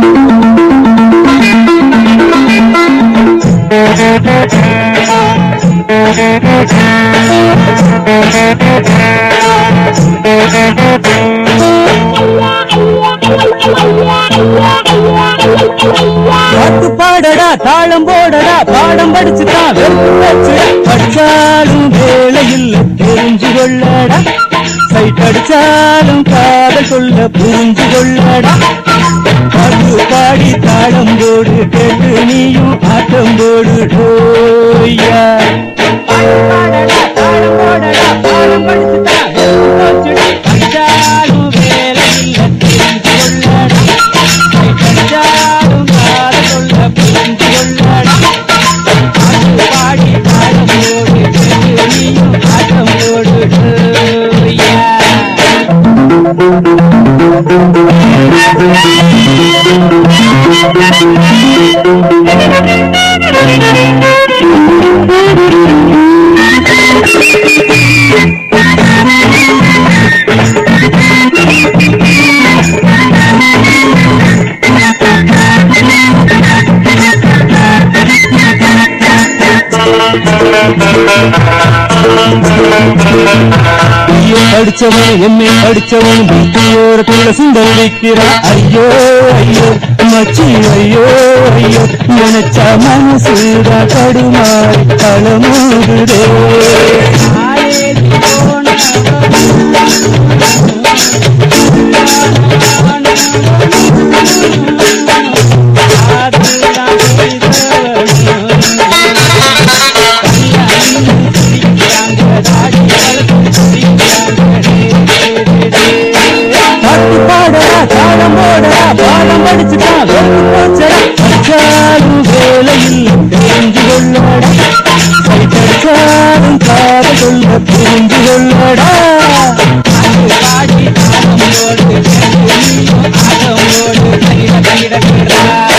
பாட்டு பாடடா தாளம் போடடா பாடம் படிச்சுதான் வெறுப்பு வச்சுடா படிச்சாலும் வேலை இல்ல தெரிஞ்சு கொள்ளடா சைட் அடிச்சாலும் காதல் சொல்ல புரிஞ்சு கொள்ளடா பாட்டு பாடி தாளம் போடு கேட்டு நீயும் ஆட்டம் போடு டோய்யா பாட்டு பாடடா தாளம் போடடா பாடம் படிச்சுதான் வெறுப்பு வச்சுடா படிச்சாலும் வேலை இல்ல தெரிஞ்சு கொள்ளடா கண்டாலும் காத சொல்ல புரிந்து கொள்ளடா பாட்டு பாடி பாடமோடு நீயும் ஆட்டமோடு ஐயோ படிச்சவன் எம்ஏ படிச்சவன் வீட்டோரத்துல சுந்தர் வைக்கிறா ஐயோ ஐயோ மச்சி ஐயோ ஐயோ நினைச்சா மனசுதா கடுமாறி களமோதுதே பாட்டு பாடடா தாளம் போடடா பாடம் படிச்சுட்டான் வெறுப்பு போச்சடா படிச்சாலும் வேலை இல்லை தெரிஞ்சு கொள்ளடா படிச்சாலும் காத சொல்ல புரிஞ்சு கொள்ளடா பாடி தாளம் போடு ஆட்டம் போடு தகிட தகிட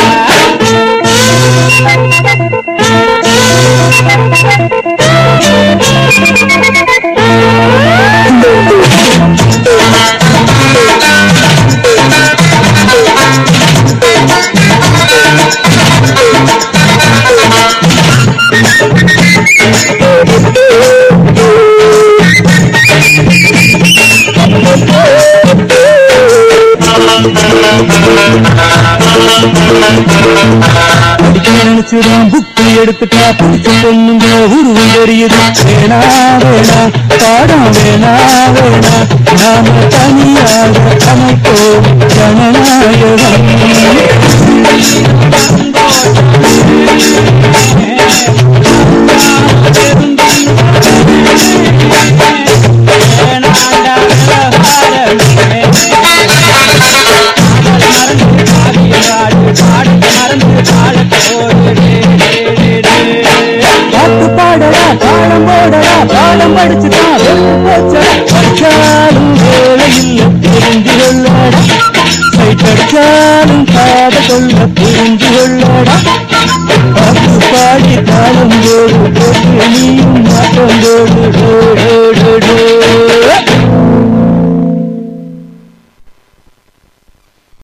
படிக்க நினைச்சுதான் புக்கு எடுத்துட்டா படிச்ச பொண்ணுங்க உருவம் தெரியுது வேணா வேணா பாடம் வேணா வேணா நாம தனியாக அமைப்போம் ஜனநாயகம் பாட்டு பாடடா தாளம் போடடா பாடம் படிச்சுதான் வெறுப்பு போச்சடா படிச்சாலும் வேலை இல்லை புரிஞ்சு கொள்ளடா சைட் அடிச்சாலும் காத சொல்ல புரிஞ்சு